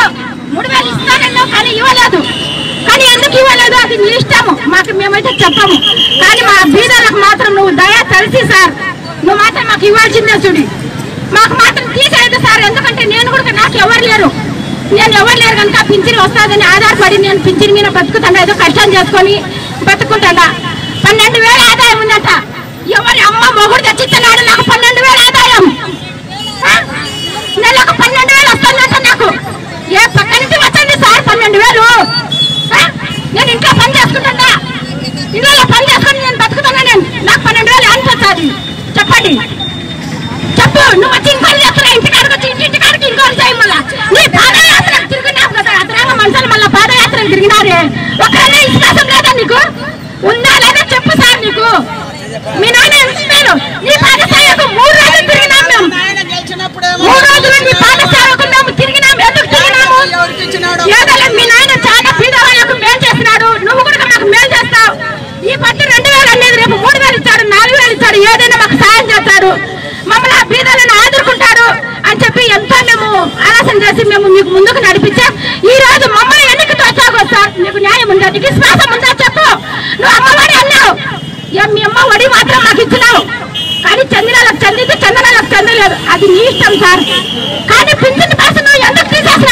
మూడు వేలు ఇస్తానన్నావు కానీ ఇవ్వలేదు కానీ ఎందుకు ఇవ్వలేదు అది నీ ఇష్టము మాకు మేమైతే చెప్పము కానీ మా బీదలకు మాత్రం నువ్వు దయ తెలిసి సార్ నువ్వు మాత్రం మాకు ఇవ్వాల్సిందే చూడి మాకు మాత్రం తీసేయదు సార్ ఎందుకంటే నేను కూడా నాకు ఎవరు లేరు నేను ఎవరు లేరు కనుక పింఛన్ వస్తుందని ఆధారపడి నేను పింఛన్ మీద బతుకుతాను ఏదో కష్టం చేసుకొని బతుకుంటాడా పన్నెండు వేల ఆదాయం ఉందట ఎవరి అమ్మ మొగుడు తెచ్చిస్తున్నాడు నాకు పన్నెండు వేల ఆదాయం ఆ? నెలకు పన్నెండు వేలు వస్తుందంట నాకు ఏ పక్క నుంచి వచ్చింది సార్ పన్నెండు వేలు ఆ? నేను ఇంట్లో పని చేసుకుంటా ఇంట్లో పని చేసుకుని నేను బతుకుతున్నా నేను నాకు పన్నెండు వేలు ఎంత వస్తుంది చెప్పండి చెప్పు నువ్వు వచ్చి ఇంకోటి చేస్తున్నా ఇంటికాడికి వచ్చి ఇంటి ఇంటికాడికి ఇంకోటి చేయి మళ్ళా నీ పాదయాత్ర తిరిగినావు కదా అతనంగా మనుషులు మళ్ళీ పాదయాత్ర తిరిగినారే ఒకరైనా విశ్వాసం లేదా నీకు ఉందా లేదా చెప్పు సార్ నీకు మీ నాన్న ఎంటున్నారు నీ పాదసేవకు మూడు రోజులు తిరిగినాం మేము ఆయన గెలిచినప్పుడేమో మూడు రోజులు నీ పాదసేవకు మేము తిరిగినాం ఎందుకు తిరిగినాము ఎవరికి ఇచ్చినాడు ఏదైనా మీ నాయన చాలా పేదవాళ్ళకు మేలు చేస్తున్నాడు నువ్వు కూడా మాకు మేలు చేస్తావు ఈ పట్టు రెండు వేలు అనేది రేపు మూడు వేలు ఇచ్చాడు నాలుగు వేలు ఇచ్చాడు ఏదైనా మాకు సాయం చేస్తాడు మమ్మల్ని ఆ బీదలను ఆదుకుంటాడు అని చెప్పి ఎంతో మేము ఆలోచన చేసి మేము మీకు ముందుకు నడిపించాం ఈ రోజు మమ్మల్ని ఎన్నికతో వచ్చావు సార్ నీకు న్యాయం ఉందా నీకు విశ్వాసం ఉందా చెప్పు నువ్వు అమ్మఒడి అన్నావు ఏ మీ అమ్మ ఒడి మాత్రం మాకు ఇచ్చినావు కానీ చందనాలకు చందింది చందనాలకు చందలేదు అది నీ ఇష్టం సార్ కానీ పింఛన్ పైసలు నువ్వు ఎందుకు తీసేసినావు